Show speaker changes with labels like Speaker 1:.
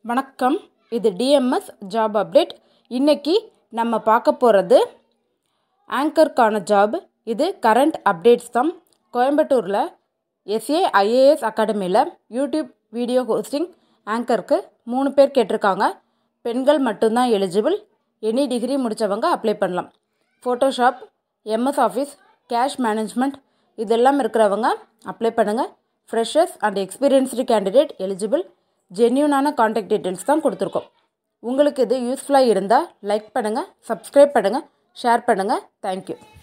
Speaker 1: வணக்கம் இது TMS job update இன்னைக்கு நம்ம பார்க்க போகிறது ஆங்கருக்கான ஜாப் இது கரண்ட் அப்டேட்ஸ் தான் கோயம்புத்தூரில் எஸ்ஏ ஐஏஎஸ் அகாடமியில் யூடியூப் வீடியோ ஹோஸ்டிங் ஆங்கருக்கு மூணு பேர் கேட்டிருக்காங்க பெண்கள் மட்டும்தான் எலிஜிபிள் எனி டிகிரி முடித்தவங்க அப்ளை பண்ணலாம் Photoshop MS Office cash management இதெல்லாம் இருக்கிறவங்க அப்ளை பண்ணுங்கள் freshers and experienced candidate eligible ஜென்யூனான காண்டாக்ட் டீட்டெயில்ஸ் தான் கொடுத்துருக்கோம் உங்களுக்கு இது யூஸ்ஃபுல்லாக இருந்தால் லைக் பண்ணுங்கள் சப்ஸ்கிரைப் பண்ணுங்கள் ஷேர் பண்ணுங்கள் தேங்க்யூ